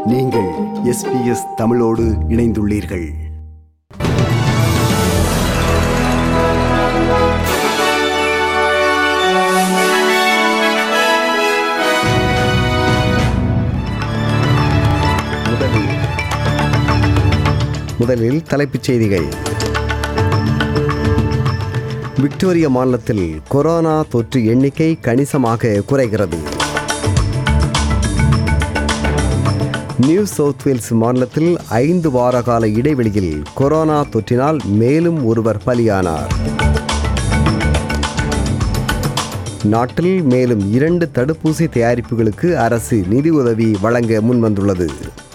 நீங்கள் எஸ்பிஎஸ் தமிழோடு இணைந்துள்ளீர்கள் முதலில் முதலில் தலைப்புச் செய்திகள் விக்டோரியா மாநிலத்தில் கொரோனா தொற்று எண்ணிக்கை கணிசமாக குறைகிறது நியூ சவுத் வேல்ஸ் மாநிலத்தில் ஐந்து வார கால இடைவெளியில் கொரோனா தொற்றினால் மேலும் ஒருவர் பலியானார் நாட்டில் மேலும் இரண்டு தடுப்பூசி தயாரிப்புகளுக்கு அரசு நிதியுதவி வழங்க முன்வந்துள்ளது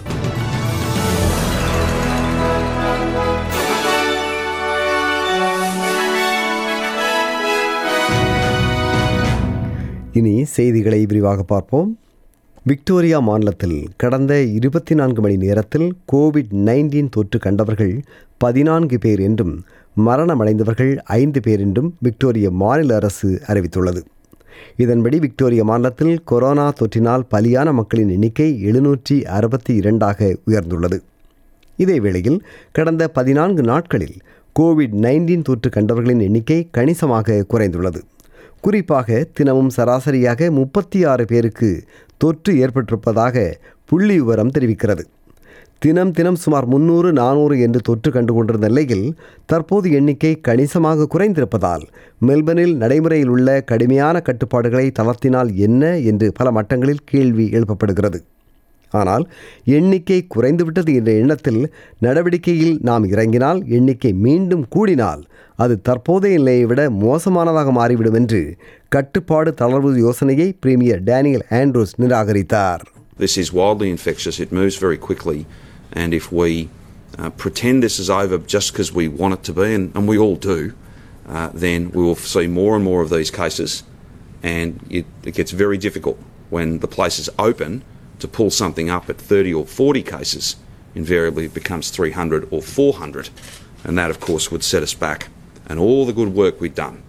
இனி செய்திகளை விரிவாக பார்ப்போம் விக்டோரியா மாநிலத்தில் கடந்த இருபத்தி நான்கு மணி நேரத்தில் கோவிட் நைன்டீன் தொற்று கண்டவர்கள் பதினான்கு பேர் என்றும் மரணமடைந்தவர்கள் ஐந்து பேர் என்றும் விக்டோரிய மாநில அரசு அறிவித்துள்ளது இதன்படி விக்டோரியா மாநிலத்தில் கொரோனா தொற்றினால் பலியான மக்களின் எண்ணிக்கை எழுநூற்றி அறுபத்தி இரண்டாக உயர்ந்துள்ளது இதேவேளையில் கடந்த பதினான்கு நாட்களில் கோவிட் நைன்டீன் தொற்று கண்டவர்களின் எண்ணிக்கை கணிசமாக குறைந்துள்ளது குறிப்பாக தினமும் சராசரியாக முப்பத்தி ஆறு பேருக்கு தொற்று ஏற்பட்டிருப்பதாக புள்ளி விவரம் தெரிவிக்கிறது தினம் தினம் சுமார் முன்னூறு நானூறு என்று தொற்று கண்டு கொண்டிருந்த நிலையில் தற்போது எண்ணிக்கை கணிசமாக குறைந்திருப்பதால் மெல்பர்னில் நடைமுறையில் உள்ள கடுமையான கட்டுப்பாடுகளை தளர்த்தினால் என்ன என்று பல மட்டங்களில் கேள்வி எழுப்பப்படுகிறது ஆனால் எண்ணிக்கை குறைந்துவிட்டது என்ற எண்ணத்தில் நடவடிக்கையில் நாம் இறங்கினால் எண்ணிக்கை மீண்டும் கூடினால் அது தற்போதைய நிலையை விட மோசமானதாக மாறிவிடும் என்று கட்டுப்பாடு தளர்வு யோசனையை பிரீமியர் டேனியல் ஆண்ட்ரூஸ் நிராகரித்தார் This is wildly infectious, it moves very quickly, and if we uh, pretend this is over just because we want it to be, and, and we all do, uh, then we will see more and more of these cases, and it, it gets very difficult when the place is open to pull something up at 30 or 40 cases. Invariably, it becomes 300 or 400, and that, of course, would set us back, and all the good work we've done.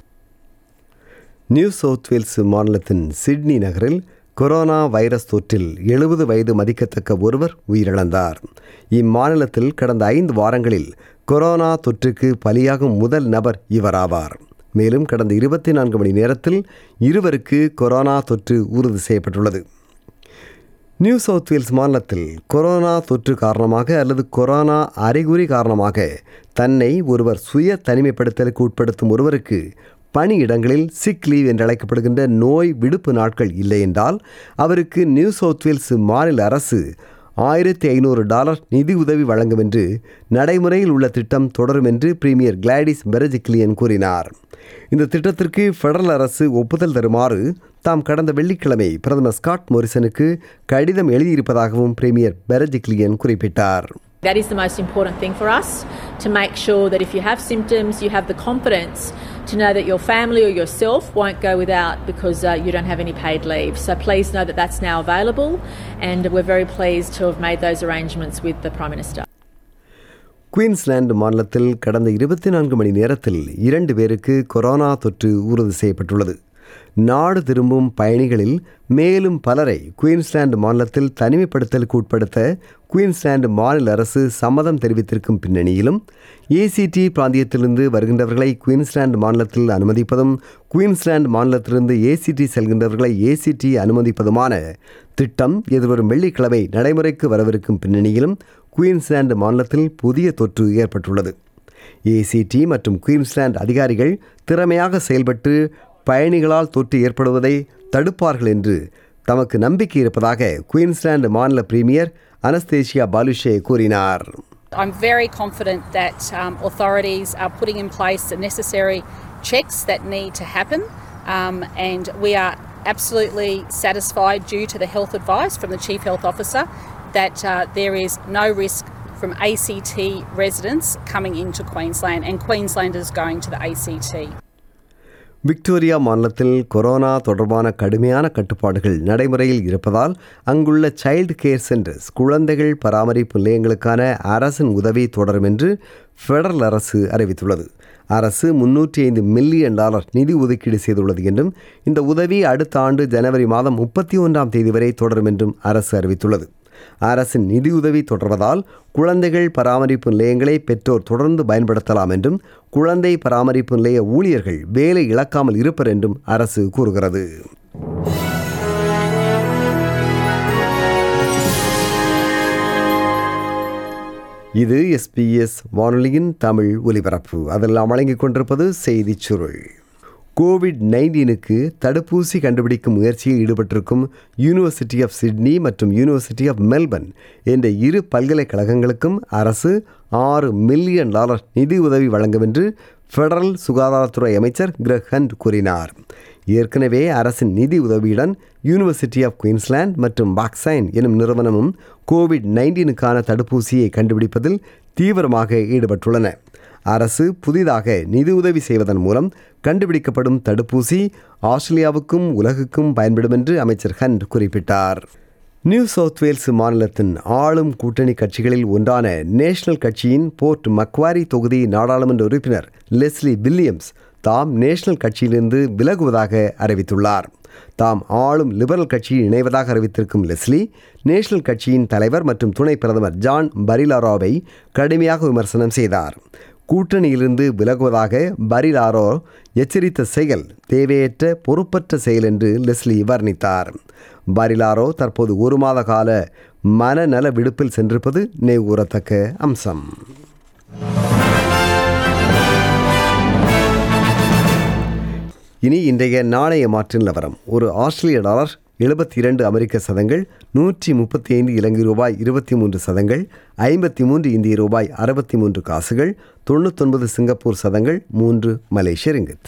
New South Wales மாநிலத்தின் Sydney நகரில் corona virus தொற்றில் எழுபது வயது மதிக்கத்தக்க ஒருவர் உயிரிழந்தார் இம்மாநிலத்தில் கடந்த ஐந்து வாரங்களில் கொரோனா தொற்றுக்கு பலியாகும் முதல் நபர் இவராவார் மேலும் கடந்த இருபத்தி நான்கு மணி நேரத்தில் இருவருக்கு கொரோனா தொற்று உறுதி செய்யப்பட்டுள்ளது நியூ சவுத் வேல்ஸ் மாநிலத்தில் கொரோனா தொற்று காரணமாக அல்லது கொரோனா அறிகுறி காரணமாக தன்னை ஒருவர் சுய தனிமைப்படுத்தலுக்கு உட்படுத்தும் ஒருவருக்கு பணியிடங்களில் சிக் லீவ் என்று அழைக்கப்படுகின்ற நோய் விடுப்பு நாட்கள் இல்லை என்றால் அவருக்கு நியூ சவுத் வேல்ஸ் மாநில அரசு ஆயிரத்தி ஐநூறு டாலர் நிதி உதவி வழங்கும் என்று நடைமுறையில் உள்ள திட்டம் தொடரும் என்று பிரீமியர் கிளாடிஸ் பெரஜிக்லியன் கூறினார் இந்த திட்டத்திற்கு ஃபெடரல் அரசு ஒப்புதல் தருமாறு தாம் கடந்த வெள்ளிக்கிழமை பிரதமர் ஸ்காட் மோரிசனுக்கு கடிதம் எழுதியிருப்பதாகவும் பிரீமியர் பெரஜிக்லியன் குறிப்பிட்டார் That is the most important thing for us to make sure that if you have symptoms, you have the confidence to know that your family or yourself won't go without because uh, you don't have any paid leave. So please know that that's now available, and we're very pleased to have made those arrangements with the Prime Minister. Queensland மாநிலத்தில் கடந்த இருபத்தி நான்கு மணி நேரத்தில் இரண்டு பேருக்கு corona தொற்று உறுதி செய்யப்பட்டுள்ளது நாடு திரும்பும் பயணிகளில் மேலும் பலரை குயின்ஸ்லாந்து மாநிலத்தில் தனிமைப்படுத்தலுக்கு உட்படுத்த குயின்ஸ்லாந்து மாநில அரசு சம்மதம் தெரிவித்திருக்கும் பின்னணியிலும் ஏசிடி பிராந்தியத்திலிருந்து வருகின்றவர்களை குயின்ஸ்லாந்து மாநிலத்தில் அனுமதிப்பதும் குயின்ஸ்லாந்து மாநிலத்திலிருந்து ஏசிடி செல்கின்றவர்களை ஏசிடி அனுமதிப்பதுமான திட்டம் எதிர்வரும் வெள்ளிக்கிழமை நடைமுறைக்கு வரவிருக்கும் பின்னணியிலும் குயின்ஸ்லாந்து மாநிலத்தில் புதிய தொற்று ஏற்பட்டுள்ளது ஏசிடி மற்றும் குயின்ஸ்லாந்து அதிகாரிகள் திறமையாக செயல்பட்டு பயணிகளால் தொற்று ஏற்படுவதை தடுப்பார்கள் என்று தமக்கு நம்பிக்கை இருப்பதாக குயின்ஸ்லாந்து மாநில பிரீமியர் அனஸ்தேஷியா பாலுஷே கூறினார் I'm very confident that um, authorities are putting in place the necessary checks that need to happen, um, and we are absolutely satisfied, due to the health advice from the Chief Health Officer, that uh, there is no risk from ACT residents coming into Queensland and Queenslanders going to the ACT. Victoria மாநிலத்தில் கொரோனா தொடர்பான கடுமையான கட்டுப்பாடுகள் நடைமுறையில் இருப்பதால் அங்குள்ள child care centres குழந்தைகள் பராமரிப்பு நிலையங்களுக்கான அரசின் உதவி தொடரும் என்று ஃபெடரல் அரசு அறிவித்துள்ளது அரசு முன்னூற்றி ஐந்து மில்லியன் டாலர் நிதி ஒதுக்கீடு செய்துள்ளது என்றும் இந்த உதவி அடுத்த ஆண்டு ஜனவரி மாதம் முப்பத்தி ஒன்றாம் தேதி வரை தொடரும் என்றும் அரசு அறிவித்துள்ளது அரசின் நிதியுதவி தொடர்வதால் குழந்தைகள் பராமரிப்பு நிலையங்களை பெற்றோர் தொடர்ந்து பயன்படுத்தலாம் என்றும் குழந்தை பராமரிப்பு நிலைய ஊழியர்கள் வேலை இழக்காமல் இருப்பர் என்றும் அரசு கூறுகிறது இது எஸ்பிஎஸ் வானொலியின் தமிழ் ஒலிபரப்பு அதெல்லாம் வழங்கிக் கொண்டிருப்பது செய்திச் சுருள் கோவிட் நைன்டீனுக்கு தடுப்பூசி கண்டுபிடிக்கும் முயற்சியில் ஈடுபட்டிருக்கும் யூனிவர்சிட்டி ஆஃப் சிட்னி மற்றும் யூனிவர்சிட்டி ஆஃப் மெல்பர்ன் என்ற இரு பல்கலைக்கழகங்களுக்கும் அரசு ஆறு மில்லியன் டாலர் நிதி உதவி வழங்கும் என்று ஃபெடரல் சுகாதாரத்துறை அமைச்சர் கிரக் ஹண்ட் கூறினார் ஏற்கனவே அரசின் நிதி உதவியுடன் யூனிவர்சிட்டி ஆஃப் குயின்ஸ்லாந்து மற்றும் பாக்சைன் எனும் நிறுவனமும் கோவிட் நைன்டீனுக்கான தடுப்பூசியை கண்டுபிடிப்பதில் தீவிரமாக ஈடுபட்டுள்ளன அரசு புதிதாக நிதி உதவி செய்வதன் மூலம் கண்டுபிடிக்கப்படும் தடுப்பூசி ஆஸ்திரேலியாவுக்கும் உலகுக்கும் பயன்படும் என்று அமைச்சர் ஹண்ட் குறிப்பிட்டார் நியூ சவுத் வேல்ஸ் மாநிலத்தின் ஆளும் கூட்டணி கட்சிகளில் ஒன்றான நேஷனல் கட்சியின் போர்ட் மக்வாரி தொகுதி நாடாளுமன்ற உறுப்பினர் லெஸ்லி வில்லியம்ஸ் தாம் நேஷனல் கட்சியிலிருந்து விலகுவதாக அறிவித்துள்ளார் தாம் ஆளும் லிபரல் கட்சியில் இணைவதாக அறிவித்திருக்கும் லெஸ்லி நேஷனல் கட்சியின் தலைவர் மற்றும் துணை பிரதமர் ஜான் பரிலாரோவை கடுமையாக விமர்சனம் செய்தார் கூட்டணியிலிருந்து விலகுவதாக பரிலாரோ எச்சரித்த செயல் தேவையற்ற பொறுப்பற்ற செயல் என்று லெஸ்லி வர்ணித்தார் பரிலாரோ தற்போது ஒரு மாத கால மனநல விடுப்பில் சென்றிருப்பது நினைவுகூரத்தக்க அம்சம் இனி இன்றைய நாணய மாற்று நிலவரம் ஒரு ஆஸ்திரேலிய டாலர் எழுபத்தி இரண்டு அமெரிக்க சதங்கள் நூற்றி முப்பத்தி ஐந்து இலங்கை ரூபாய் இருபத்தி மூன்று சதங்கள் ஐம்பத்தி மூன்று இந்திய ரூபாய் அறுபத்தி மூன்று காசுகள் தொண்ணூத்தொன்பது சிங்கப்பூர் சதங்கள் மூன்று மலேசிய ரிங்கித்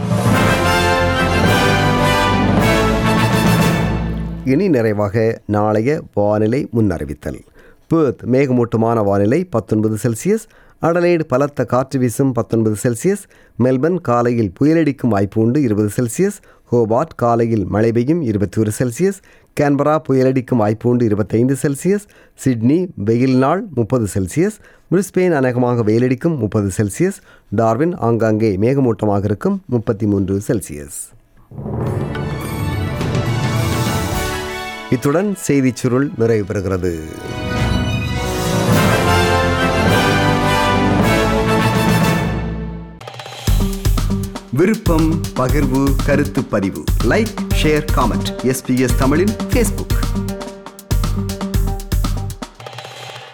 இனி நிறைவாக நாளைய வானிலை முன்னறிவித்தல் பேர்த் மேகமூட்டமான வானிலை பத்தொன்பது செல்சியஸ் அடலைடு பலத்த காற்று வீசும் பத்தொன்பது செல்சியஸ் மெல்பர்ன் காலையில் புயலடிக்கும் வாய்ப்பு உண்டு இருபது செல்சியஸ் ஹோபார்ட் காலையில் மழை பெய்யும் இருபத்தி ஒரு செல்சியஸ் கேன்பரா புயலடிக்கும் வாய்ப்பு உண்டு இருபத்தைந்து செல்சியஸ் சிட்னி வெயில் நாள் முப்பது செல்சியஸ் பிரிஸ்பெயின் அநேகமாக வெயிலடிக்கும் முப்பது செல்சியஸ் டார்வின் ஆங்காங்கே மேகமூட்டமாக இருக்கும் முப்பத்தி மூன்று செல்சியஸ் இத்துடன் செய்திச் சுருள் நிறைவு பெறுகிறது விருப்பம் பகிர்வு கருத்து பதிவு லைக் ஷேர் காமெண்ட் எஸ்பிஎஸ் தமிழின் ஃபேஸ்புக்